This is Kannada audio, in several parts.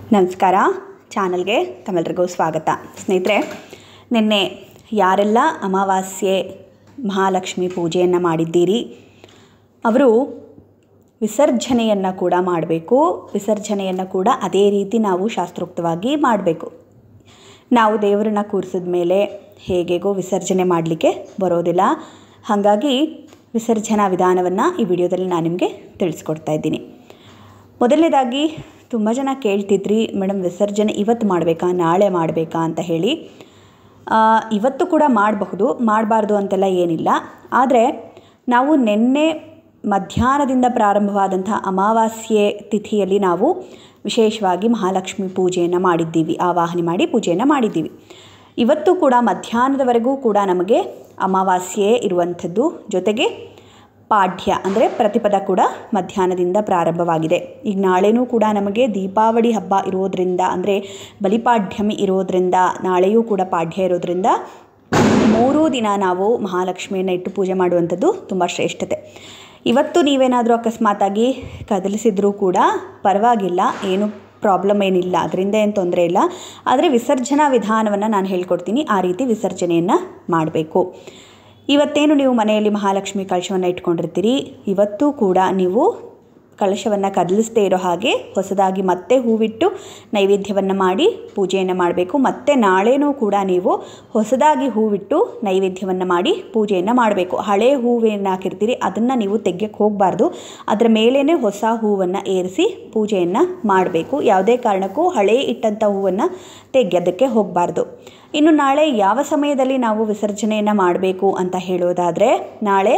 ನಮಸ್ಕಾರ ಚಾನಲ್ಗೆ ತಮ್ಮೆಲ್ರಿಗೂ ಸ್ವಾಗತ ಸ್ನೇಹಿತರೆ ನಿನ್ನೆ ಯಾರೆಲ್ಲ ಅಮಾವಾಸ್ಯೆ ಮಹಾಲಕ್ಷ್ಮಿ ಪೂಜೆಯನ್ನು ಮಾಡಿದ್ದೀರಿ ಅವರು ವಿಸರ್ಜನೆಯನ್ನು ಕೂಡ ಮಾಡಬೇಕು ವಿಸರ್ಜನೆಯನ್ನು ಕೂಡ ಅದೇ ರೀತಿ ನಾವು ಶಾಸ್ತ್ರೋಕ್ತವಾಗಿ ಮಾಡಬೇಕು ನಾವು ದೇವರನ್ನ ಕೂರಿಸಿದ ಮೇಲೆ ಹೇಗೆಗೋ ವಿಸರ್ಜನೆ ಮಾಡಲಿಕ್ಕೆ ಬರೋದಿಲ್ಲ ಹಾಗಾಗಿ ವಿಸರ್ಜನಾ ವಿಧಾನವನ್ನು ಈ ವಿಡಿಯೋದಲ್ಲಿ ನಾನು ನಿಮಗೆ ತಿಳಿಸ್ಕೊಡ್ತಾ ಇದ್ದೀನಿ ಮೊದಲನೇದಾಗಿ ತುಂಬ ಜನ ಕೇಳ್ತಿದ್ರಿ ಮೇಡಮ್ ವಿಸರ್ಜನೆ ಇವತ್ತು ಮಾಡಬೇಕಾ ನಾಳೆ ಮಾಡಬೇಕಾ ಅಂತ ಹೇಳಿ ಆ, ಇವತ್ತು ಕೂಡ ಮಾಡಬಹುದು ಮಾಡಬಾರ್ದು ಅಂತೆಲ್ಲ ಏನಿಲ್ಲ ಆದರೆ ನಾವು ನಿನ್ನೆ ಮಧ್ಯಾಹ್ನದಿಂದ ಪ್ರಾರಂಭವಾದಂಥ ಅಮಾವಾಸ್ಯೆ ತಿಥಿಯಲ್ಲಿ ನಾವು ವಿಶೇಷವಾಗಿ ಮಹಾಲಕ್ಷ್ಮಿ ಪೂಜೆಯನ್ನು ಮಾಡಿದ್ದೀವಿ ಆವಾಹನೆ ಮಾಡಿ ಪೂಜೆಯನ್ನು ಮಾಡಿದ್ದೀವಿ ಇವತ್ತು ಕೂಡ ಮಧ್ಯಾಹ್ನದವರೆಗೂ ಕೂಡ ನಮಗೆ ಅಮಾವಾಸ್ಯೆ ಇರುವಂಥದ್ದು ಜೊತೆಗೆ ಪಾಠ್ಯ ಅಂದರೆ ಪ್ರತಿಪದ ಕೂಡ ಮಧ್ಯಾಹ್ನದಿಂದ ಪ್ರಾರಂಭವಾಗಿದೆ ಈಗ ನಾಳೆನೂ ಕೂಡ ನಮಗೆ ದೀಪಾವಳಿ ಹಬ್ಬ ಇರೋದ್ರಿಂದ ಅಂದರೆ ಬಲಿಪಾಡ್ಯಮಿ ಇರೋದ್ರಿಂದ ನಾಳೆಯೂ ಕೂಡ ಪಾಡ್ಯ ಇರೋದ್ರಿಂದ ಮೂರೂ ದಿನ ನಾವು ಮಹಾಲಕ್ಷ್ಮಿಯನ್ನು ಇಟ್ಟು ಪೂಜೆ ಮಾಡುವಂಥದ್ದು ತುಂಬ ಶ್ರೇಷ್ಠತೆ ಇವತ್ತು ನೀವೇನಾದರೂ ಅಕಸ್ಮಾತಾಗಿ ಕದಲಿಸಿದ್ರೂ ಕೂಡ ಪರವಾಗಿಲ್ಲ ಏನು ಪ್ರಾಬ್ಲಮ್ ಏನಿಲ್ಲ ಅದರಿಂದ ಏನು ತೊಂದರೆ ಇಲ್ಲ ಆದರೆ ವಿಸರ್ಜನಾ ವಿಧಾನವನ್ನು ನಾನು ಹೇಳ್ಕೊಡ್ತೀನಿ ಆ ರೀತಿ ವಿಸರ್ಜನೆಯನ್ನು ಮಾಡಬೇಕು ಇವತ್ತೇನು ನೀವು ಮನೆಯಲ್ಲಿ ಮಹಾಲಕ್ಷ್ಮಿ ಕಳಶವನ್ನು ಇಟ್ಕೊಂಡಿರ್ತೀರಿ ಇವತ್ತು ಕೂಡ ನೀವು ಕಳಶವನ್ನು ಕದಲಿಸದೇ ಇರೋ ಹಾಗೆ ಹೊಸದಾಗಿ ಮತ್ತೆ ಹೂವಿಟ್ಟು ನೈವೇದ್ಯವನ್ನು ಮಾಡಿ ಪೂಜೆಯನ್ನು ಮಾಡಬೇಕು ಮತ್ತು ನಾಳೆನೂ ಕೂಡ ನೀವು ಹೊಸದಾಗಿ ಹೂವಿಟ್ಟು ನೈವೇದ್ಯವನ್ನು ಮಾಡಿ ಪೂಜೆಯನ್ನು ಮಾಡಬೇಕು ಹಳೆ ಹೂವೇನು ಹಾಕಿರ್ತೀರಿ ಅದನ್ನು ನೀವು ತೆಗೆಯಕ್ಕೆ ಹೋಗಬಾರ್ದು ಅದರ ಮೇಲೇ ಹೊಸ ಹೂವನ್ನು ಏರಿಸಿ ಪೂಜೆಯನ್ನು ಮಾಡಬೇಕು ಯಾವುದೇ ಕಾರಣಕ್ಕೂ ಹಳೆ ಇಟ್ಟಂಥ ಹೂವನ್ನು ತೆಗೆಯೋದಕ್ಕೆ ಹೋಗಬಾರ್ದು ಇನ್ನು ನಾಳೆ ಯಾವ ಸಮಯದಲ್ಲಿ ನಾವು ವಿಸರ್ಜನೆಯನ್ನು ಮಾಡಬೇಕು ಅಂತ ಹೇಳೋದಾದರೆ ನಾಳೆ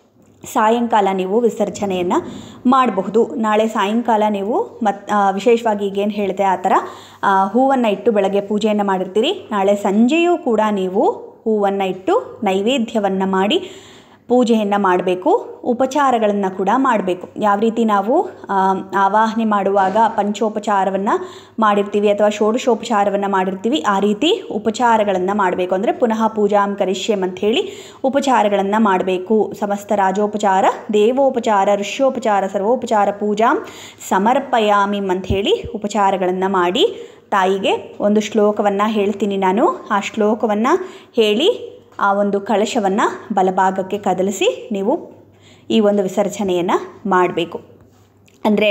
ಸಾಯಂಕಾಲ ನೀವು ವಿಸರ್ಜನೆಯನ್ನು ಮಾಡಬಹುದು ನಾಳೆ ಸಾಯಂಕಾಲ ನೀವು ಮತ್ ಆ, ವಿಶೇಷವಾಗಿ ಈಗೇನು ಹೇಳಿದೆ ಆ ಥರ ಹೂವನ್ನು ಇಟ್ಟು ಬೆಳಗ್ಗೆ ಪೂಜೆಯನ್ನು ಮಾಡಿರ್ತೀರಿ ನಾಳೆ ಸಂಜೆಯೂ ಕೂಡ ನೀವು ಹೂವನ್ನು ಇಟ್ಟು ನೈವೇದ್ಯವನ್ನು ಮಾಡಿ ಪೂಜೆಯನ್ನು ಮಾಡಬೇಕು ಉಪಚಾರಗಳನ್ನು ಕೂಡ ಮಾಡಬೇಕು ಯಾವ ರೀತಿ ನಾವು ಆ, ಆವಾಹನೆ ಮಾಡುವಾಗ ಪಂಚೋಪಚಾರವನ್ನು ಮಾಡಿರ್ತೀವಿ ಅಥವಾ ಷೋಡಶೋಪಚಾರವನ್ನು ಮಾಡಿರ್ತೀವಿ ಆ ರೀತಿ ಉಪಚಾರಗಳನ್ನು ಮಾಡಬೇಕು ಅಂದರೆ ಪುನಃ ಪೂಜಾಂ ಕರಿಷ್ಯಂ ಅಂತ ಹೇಳಿ ಉಪಚಾರಗಳನ್ನು ಮಾಡಬೇಕು ಸಮಸ್ತ ರಾಜೋಪಚಾರ ದೇವೋಪಚಾರ ಋಷ್ಯೋಪಚಾರ ಸರ್ವೋಪಚಾರ ಪೂಜಾಂ ಸಮರ್ಪಯಾಮಿ ಅಂತ ಹೇಳಿ ಉಪಚಾರಗಳನ್ನು ಮಾಡಿ ತಾಯಿಗೆ ಒಂದು ಶ್ಲೋಕವನ್ನು ಹೇಳ್ತೀನಿ ನಾನು ಆ ಶ್ಲೋಕವನ್ನು ಹೇಳಿ ಆ ಒಂದು ಕಳಶವನ್ನು ಬಲಭಾಗಕ್ಕೆ ಕದಲಿಸಿ ನೀವು ಈ ಒಂದು ವಿಸರ್ಜನೆಯನ್ನು ಮಾಡಬೇಕು ಅಂದರೆ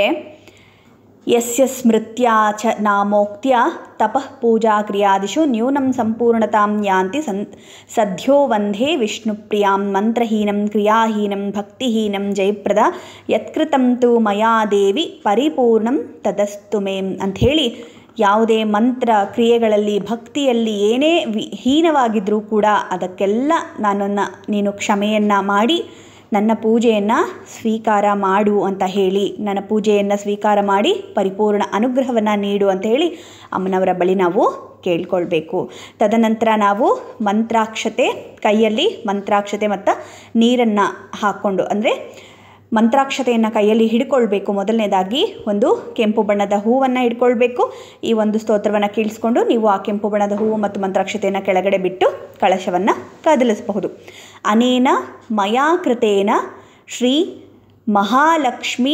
ಯಸ್ಯ ಸ್ಮೃತ್ಯಾ ಚ ನಾಮೋಕ್ತ್ಯ ತಪಃ ಪೂಜಾ ಕ್ರಿಯಾದಿಷು ನ್ಯೂನಂ ಸಂಪೂರ್ಣತಾಂ ಯಾಂತಿ ಸನ್ ಸದ್ಯೋ ವಂದೇ ವಿಷ್ಣುಪ್ರಿಯಾಂ ಮಂತ್ರಹೀನಂ ಕ್ರಿಯಾಹೀನಂ ಭಕ್ತಿಹೀನಂ ಜಯಪ್ರದ ಯತ್ಕೃತಂ ತು ಮಯಾ ದೇವಿ ಪರಿಪೂರ್ಣಂ ತದಸ್ತು ಮೇಂ ಅಂಥೇಳಿ ಯಾವುದೇ ಮಂತ್ರ ಕ್ರಿಯೆಗಳಲ್ಲಿ ಭಕ್ತಿಯಲ್ಲಿ ಏನೇ ವಿ ಹೀನವಾಗಿದ್ದರೂ ಕೂಡ ಅದಕ್ಕೆಲ್ಲ ನನ್ನನ್ನು ನೀನು ಕ್ಷಮೆಯನ್ನು ಮಾಡಿ ನನ್ನ ಪೂಜೆಯನ್ನು ಸ್ವೀಕಾರ ಮಾಡು ಅಂತ ಹೇಳಿ ನನ್ನ ಪೂಜೆಯನ್ನು ಸ್ವೀಕಾರ ಮಾಡಿ ಪರಿಪೂರ್ಣ ಅನುಗ್ರಹವನ್ನು ನೀಡು ಅಂತ ಹೇಳಿ ಅಮ್ಮನವರ ಬಳಿ ನಾವು ಕೇಳ್ಕೊಳ್ಬೇಕು ತದನಂತರ ನಾವು ಮಂತ್ರಾಕ್ಷತೆ ಕೈಯಲ್ಲಿ ಮಂತ್ರಾಕ್ಷತೆ ಮತ್ತು ನೀರನ್ನು ಹಾಕ್ಕೊಂಡು ಅಂದರೆ ಮಂತ್ರಾಕ್ಷತೆಯನ್ನು ಕೈಯಲ್ಲಿ ಹಿಡ್ಕೊಳ್ಬೇಕು ಮೊದಲನೇದಾಗಿ ಒಂದು ಕೆಂಪು ಬಣ್ಣದ ಹೂವನ್ನು ಹಿಡ್ಕೊಳ್ಬೇಕು ಈ ಒಂದು ಸ್ತೋತ್ರವನ್ನು ಕೀಳಿಸ್ಕೊಂಡು ನೀವು ಆ ಕೆಂಪು ಬಣ್ಣದ ಹೂವು ಮತ್ತು ಮಂತ್ರಾಕ್ಷತೆಯನ್ನು ಕೆಳಗಡೆ ಬಿಟ್ಟು ಕಳಶವನ್ನು ಕದಲಿಸಬಹುದು ಅನೇನ ಮಯಾ ಕೃತೇನ ಶ್ರೀ ಮಹಾಲಕ್ಷ್ಮಿ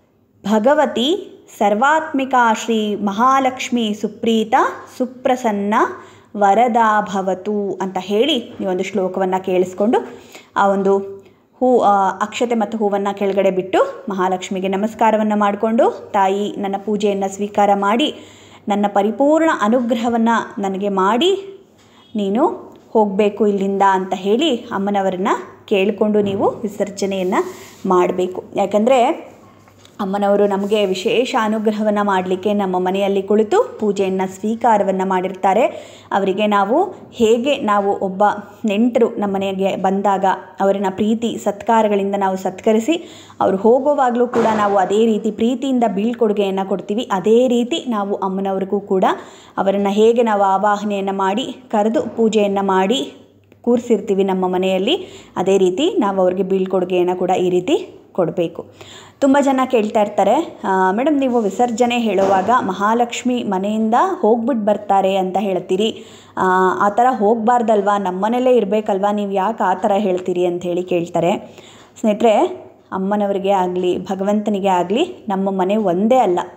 ಭಗವತಿ ಸರ್ವಾತ್ಮಿಕಾ ಶ್ರೀ ಮಹಾಲಕ್ಷ್ಮಿ ಸುಪ್ರೀತ ಸುಪ್ರಸನ್ನ ವರದಾ ಭವತು ಅಂತ ಹೇಳಿ ನೀವೊಂದು ಶ್ಲೋಕವನ್ನು ಕೇಳಿಸ್ಕೊಂಡು ಆ ಒಂದು ಹೂ ಆ, ಅಕ್ಷತೆ ಮತ್ತು ಹೂವನ್ನು ಕೆಳಗಡೆ ಬಿಟ್ಟು ಮಹಾಲಕ್ಷ್ಮಿಗೆ ನಮಸ್ಕಾರವನ್ನು ಮಾಡಿಕೊಂಡು ತಾಯಿ ನನ್ನ ಪೂಜೆಯನ್ನು ಸ್ವೀಕಾರ ಮಾಡಿ ನನ್ನ ಪರಿಪೂರ್ಣ ಅನುಗ್ರಹವನ್ನು ನನಗೆ ಮಾಡಿ ನೀನು ಹೋಗಬೇಕು ಇಲ್ಲಿಂದ ಅಂತ ಹೇಳಿ ಅಮ್ಮನವರನ್ನ ಕೇಳಿಕೊಂಡು ನೀವು ವಿಸರ್ಜನೆಯನ್ನು ಮಾಡಬೇಕು ಯಾಕಂದರೆ ಅಮ್ಮನವರು ನಮಗೆ ವಿಶೇಷ ಅನುಗ್ರಹವನ್ನು ಮಾಡಲಿಕ್ಕೆ ನಮ್ಮ ಮನೆಯಲ್ಲಿ ಕುಳಿತು ಪೂಜೆಯನ್ನು ಸ್ವೀಕಾರವನ್ನು ಮಾಡಿರ್ತಾರೆ ಅವರಿಗೆ ನಾವು ಹೇಗೆ ನಾವು ಒಬ್ಬ ನೆಂಟರು ನಮ್ಮ ಮನೆಗೆ ಬಂದಾಗ ಅವರನ್ನ ಪ್ರೀತಿ ಸತ್ಕಾರಗಳಿಂದ ನಾವು ಸತ್ಕರಿಸಿ ಅವರು ಹೋಗುವಾಗಲೂ ಕೂಡ ನಾವು ಅದೇ ರೀತಿ ಪ್ರೀತಿಯಿಂದ ಬೀಳ್ಕೊಡುಗೆಯನ್ನು ಕೊಡ್ತೀವಿ ಅದೇ ರೀತಿ ನಾವು ಅಮ್ಮನವ್ರಿಗೂ ಕೂಡ ಅವರನ್ನು ಹೇಗೆ ನಾವು ಆವಾಹನೆಯನ್ನು ಮಾಡಿ ಕರೆದು ಪೂಜೆಯನ್ನು ಮಾಡಿ ಕೂರಿಸಿರ್ತೀವಿ ನಮ್ಮ ಮನೆಯಲ್ಲಿ ಅದೇ ರೀತಿ ನಾವು ಅವ್ರಿಗೆ ಬೀಳ್ಕೊಡುಗೆಯನ್ನು ಕೂಡ ಈ ರೀತಿ ಕೊಡಬೇಕು ತುಂಬ ಜನ ಕೇಳ್ತಾ ಇರ್ತಾರೆ ಮೇಡಮ್ ನೀವು ವಿಸರ್ಜನೆ ಹೇಳುವಾಗ ಮಹಾಲಕ್ಷ್ಮಿ ಮನೆಯಿಂದ ಹೋಗ್ಬಿಟ್ಟು ಬರ್ತಾರೆ ಅಂತ ಹೇಳ್ತೀರಿ ಆ, ಆ ಥರ ಹೋಗಬಾರ್ದಲ್ವಾ ನಮ್ಮ ಮನೇಲೇ ಇರಬೇಕಲ್ವಾ ನೀವು ಯಾಕೆ ಆ ಥರ ಹೇಳ್ತೀರಿ ಅಂತ ಹೇಳಿ ಕೇಳ್ತಾರೆ ಸ್ನೇಹಿತರೆ ಅಮ್ಮನವರಿಗೆ ಆಗಲಿ ಭಗವಂತನಿಗೆ ಆಗಲಿ ನಮ್ಮ ಮನೆ ಒಂದೇ ಅಲ್ಲ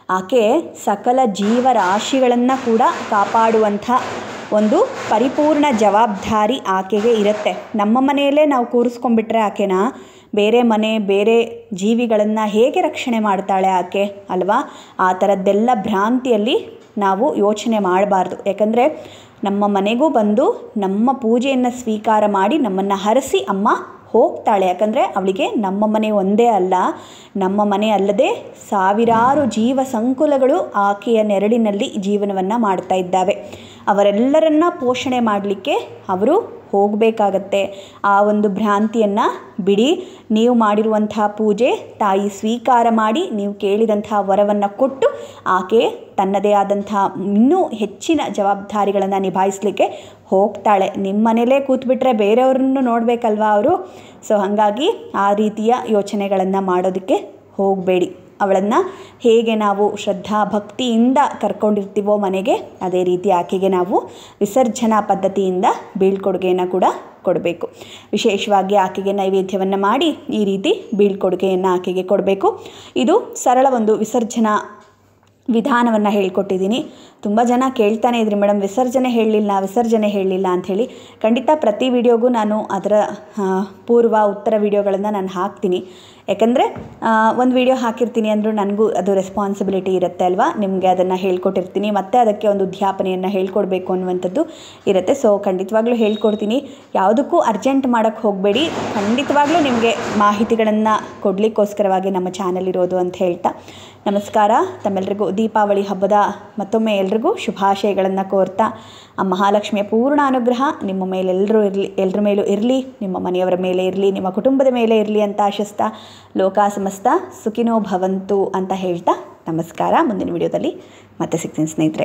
ಆಕೆ ಸಕಲ ಜೀವರಾಶಿಗಳನ್ನು ಕೂಡ ಕಾಪಾಡುವಂಥ ಒಂದು ಪರಿಪೂರ್ಣ ಜವಾಬ್ದಾರಿ ಆಕೆಗೆ ಇರುತ್ತೆ ನಮ್ಮ ಮನೆಯಲ್ಲೇ ನಾವು ಕೂರಿಸ್ಕೊಂಡ್ಬಿಟ್ರೆ ಆಕೆನ ಬೇರೆ ಮನೆ ಬೇರೆ ಜೀವಿಗಳನ್ನು ಹೇಗೆ ರಕ್ಷಣೆ ಮಾಡ್ತಾಳೆ ಆಕೆ ಅಲ್ವಾ ಆ ಥರದ್ದೆಲ್ಲ ಭ್ರಾಂತಿಯಲ್ಲಿ ನಾವು ಯೋಚನೆ ಮಾಡಬಾರ್ದು ಯಾಕಂದರೆ ನಮ್ಮ ಮನೆಗೂ ಬಂದು ನಮ್ಮ ಪೂಜೆಯನ್ನು ಸ್ವೀಕಾರ ಮಾಡಿ ನಮ್ಮನ್ನು ಹರಸಿ ಅಮ್ಮ ಹೋಗ್ತಾಳೆ ಯಾಕಂದರೆ ಅವಳಿಗೆ ನಮ್ಮ ಮನೆ ಒಂದೇ ಅಲ್ಲ ನಮ್ಮ ಮನೆ ಅಲ್ಲದೆ ಸಾವಿರಾರು ಜೀವ ಸಂಕುಲಗಳು ಆಕೆಯ ನೆರಳಿನಲ್ಲಿ ಜೀವನವನ್ನು ಮಾಡ್ತಾ ಇದ್ದಾವೆ ಅವರೆಲ್ಲರನ್ನ ಪೋಷಣೆ ಮಾಡಲಿಕ್ಕೆ ಅವರು ಹೋಗಬೇಕಾಗತ್ತೆ ಆ ಒಂದು ಭ್ರಾಂತಿಯನ್ನು ಬಿಡಿ ನೀವು ಮಾಡಿರುವಂತಹ ಪೂಜೆ ತಾಯಿ ಸ್ವೀಕಾರ ಮಾಡಿ ನೀವು ಕೇಳಿದಂತಹ ವರವನ್ನು ಕೊಟ್ಟು ಆಕೆ ತನ್ನದೇ ಆದಂಥ ಇನ್ನೂ ಹೆಚ್ಚಿನ ಜವಾಬ್ದಾರಿಗಳನ್ನು ನಿಭಾಯಿಸಲಿಕ್ಕೆ ಹೋಗ್ತಾಳೆ ನಿಮ್ಮ ಮನೇಲೇ ಕೂತ್ಬಿಟ್ರೆ ಬೇರೆಯವ್ರನ್ನು ನೋಡಬೇಕಲ್ವಾ ಅವರು ಸೊ ಹಾಗಾಗಿ ಆ ರೀತಿಯ ಯೋಚನೆಗಳನ್ನು ಮಾಡೋದಕ್ಕೆ ಹೋಗಬೇಡಿ ಅವಳನ್ನು ಹೇಗೆ ನಾವು ಶ್ರದ್ಧಾ ಭಕ್ತಿಯಿಂದ ಕರ್ಕೊಂಡಿರ್ತೀವೋ ಮನೆಗೆ ಅದೇ ರೀತಿ ಆಕೆಗೆ ನಾವು ವಿಸರ್ಜನಾ ಪದ್ಧತಿಯಿಂದ ಬೀಳ್ಕೊಡುಗೆಯನ್ನು ಕೂಡ ಕೊಡಬೇಕು ವಿಶೇಷವಾಗಿ ಆಕೆಗೆ ನೈವೇದ್ಯವನ್ನು ಮಾಡಿ ಈ ರೀತಿ ಬೀಳ್ಕೊಡುಗೆಯನ್ನು ಆಕೆಗೆ ಕೊಡಬೇಕು ಇದು ಸರಳ ಒಂದು ವಿಸರ್ಜನಾ ವಿಧಾನವನ್ನು ಹೇಳ್ಕೊಟ್ಟಿದ್ದೀನಿ ತುಂಬ ಜನ ಕೇಳ್ತಾನೆ ಇದ್ರಿ ಮೇಡಮ್ ವಿಸರ್ಜನೆ ಹೇಳಲಿಲ್ಲ ವಿಸರ್ಜನೆ ಹೇಳಲಿಲ್ಲ ಅಂಥೇಳಿ ಖಂಡಿತ ಪ್ರತಿ ವಿಡಿಯೋಗೂ ನಾನು ಅದರ ಆ, ಪೂರ್ವ ಉತ್ತರ ವಿಡಿಯೋಗಳನ್ನು ನಾನು ಹಾಕ್ತೀನಿ ಯಾಕಂದರೆ ಒಂದು ವಿಡಿಯೋ ಹಾಕಿರ್ತೀನಿ ಅಂದರೂ ನನಗೂ ಅದು ರೆಸ್ಪಾನ್ಸಿಬಿಲಿಟಿ ಇರುತ್ತೆ ಅಲ್ವಾ ನಿಮಗೆ ಅದನ್ನು ಹೇಳ್ಕೊಟ್ಟಿರ್ತೀನಿ ಮತ್ತು ಅದಕ್ಕೆ ಒಂದು ಉದ್ಯಾಪನೆಯನ್ನು ಹೇಳ್ಕೊಡ್ಬೇಕು ಅನ್ನುವಂಥದ್ದು ಇರುತ್ತೆ ಸೊ ಖಂಡಿತವಾಗ್ಲೂ ಹೇಳ್ಕೊಡ್ತೀನಿ ಯಾವುದಕ್ಕೂ ಅರ್ಜೆಂಟ್ ಮಾಡೋಕ್ಕೆ ಹೋಗಬೇಡಿ ಖಂಡಿತವಾಗ್ಲೂ ನಿಮಗೆ ಮಾಹಿತಿಗಳನ್ನು ಕೊಡಲಿಕ್ಕೋಸ್ಕರವಾಗಿ ನಮ್ಮ ಚಾನಲ್ ಇರೋದು ಅಂತ ಹೇಳ್ತಾ ನಮಸ್ಕಾರ ತಮ್ಮೆಲ್ಲರಿಗೂ ದೀಪಾವಳಿ ಹಬ್ಬದ ಮತ್ತೊಮ್ಮೆ ಎಲ್ರಿಗೂ ಶುಭಾಶಯಗಳನ್ನು ಕೋರ್ತಾ ಆ ಮಹಾಲಕ್ಷ್ಮಿಯ ಪೂರ್ಣ ಅನುಗ್ರಹ ನಿಮ್ಮ ಮೇಲೆಲ್ಲರೂ ಇರಲಿ ಎಲ್ಲರ ಮೇಲೂ ಇರಲಿ ನಿಮ್ಮ ಮನೆಯವರ ಮೇಲೆ ಇರಲಿ ನಿಮ್ಮ ಕುಟುಂಬದ ಮೇಲೆ ಇರಲಿ ಅಂತ ಆಶಿಸ್ತಾ ಲೋಕ ಸಮಸ್ತ ಸುಖಿನೋ ಭವಂತು ಅಂತ ಹೇಳ್ತಾ ನಮಸ್ಕಾರ ಮುಂದಿನ ವಿಡಿಯೋದಲ್ಲಿ ಮತ್ತೆ ಸಿಗ್ತೀನಿ ಸ್ನೇಹಿತರೆ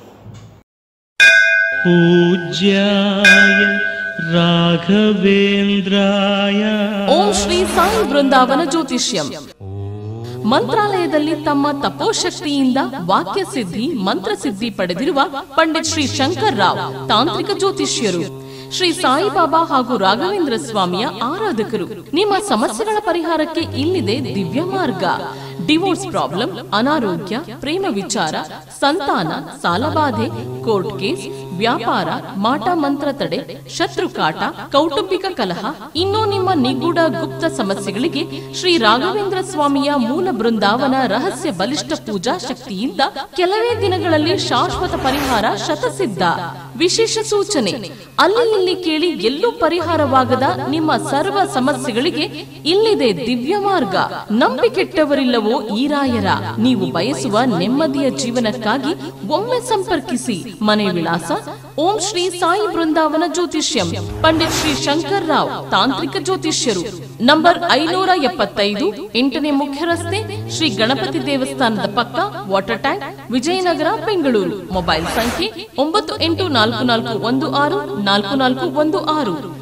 पूज्याय राघवेन्द्राय ಓಂ ಶ್ರೀ ಸಾಯಿ ಬೃಂದಾವನ ಜ್ಯೋತಿಷ್ಯಂ ಮಂತ್ರಾಲಯದಲ್ಲಿ ತಮ್ಮ ತಪೋಶಕ್ತಿಯಿಂದ ವಾಕ್ಯ ಸಿದ್ಧಿ ಮಂತ್ರಸಿದ್ಧಿ ಪಡೆದಿರುವ ಪಂಡಿತ್ ಶ್ರೀ ಶಂಕರ್ ರಾವ್ ತಾಂತ್ರಿಕ ಜ್ಯೋತಿಷ್ಯರು ಶ್ರೀ ಸಾಯಿಬಾಬಾ ಹಾಗೂ ರಾಘವೇಂದ್ರ ಸ್ವಾಮಿಯ ಆರಾಧಕರು ನಿಮ್ಮ ಸಮಸ್ಯೆಗಳ ಪರಿಹಾರಕ್ಕೆ ಇಲ್ಲಿದೆ ದಿವ್ಯ ಮಾರ್ಗ ಡಿವೋರ್ಸ್ ಪ್ರಾಬ್ಲಮ್ ಅನಾರೋಗ್ಯ ಪ್ರೇಮ ವಿಚಾರ ಸಂತಾನ ಸಾಲಬಾಧೆ ಕೋರ್ಟ್ ಕೇಸ್ ವ್ಯಾಪಾರ ಮಾಟ ಮಂತ್ರ ತಡೆ ಶತ್ರು ಕಾಟ ಕೌಟುಂಬಿಕ ಕಲಹ ಇನ್ನೂ ನಿಮ್ಮ ನಿಗೂಢ ಗುಪ್ತ ಸಮಸ್ಯೆಗಳಿಗೆ ಶ್ರೀ ರಾಘವೇಂದ್ರ ಸ್ವಾಮಿಯ ಮೂಲ ಬೃಂದಾವನ ರಹಸ್ಯ ಬಲಿಷ್ಠ ಪೂಜಾ ಶಕ್ತಿಯಿಂದ ಕೆಲವೇ ದಿನಗಳಲ್ಲಿ ಶಾಶ್ವತ ಪರಿಹಾರ ಶತಸಿದ್ಧ ವಿಶೇಷ ಸೂಚನೆ ಅಲ್ಲಿ ಇಲ್ಲಿ ಕೇಳಿ ಎಲ್ಲೂ ಪರಿಹಾರವಾಗದ ನಿಮ್ಮ ಸರ್ವ ಸಮಸ್ಯೆಗಳಿಗೆ ಇಲ್ಲಿದೆ ದಿವ್ಯ ಮಾರ್ಗ ನಂಬಿಕೆಟ್ಟವರಿಲ್ಲವೋ ಈ ರಾಯರ ನೀವು ಬಯಸುವ ನೆಮ್ಮದಿಯ ಜೀವನಕ್ಕಾಗಿ ಒಮ್ಮೆ ಸಂಪರ್ಕಿಸಿ ಮನೆ ವಿಳಾಸ ಓಂ ಶ್ರೀ ಸಾಯಿ ಬೃಂದಾವನ ಜ್ಯೋತಿಷ್ಯಂ ಪಂಡಿತ್ ಶ್ರೀ ಶಂಕರ್ ರಾವ್ ತಾಂತ್ರಿಕ ಜ್ಯೋತಿಷ್ಯರು ನಂಬರ್ ಐನೂರ ಎಪ್ಪತ್ತೈದು ಎಂಟನೇ ಮುಖ್ಯ ರಸ್ತೆ ಶ್ರೀ ಗಣಪತಿ ದೇವಸ್ಥಾನದ ಪಕ್ಕ water tank Vijayanagar Bengaluru mobile ಸಂಖ್ಯೆ ಒಂಬತ್ತು ಎಂಟು ನಾಲ್ಕು ನಾಲ್ಕು ಒಂದು ಆರು ನಾಲ್ಕು ನಾಲ್ಕು ಒಂದು ಆರು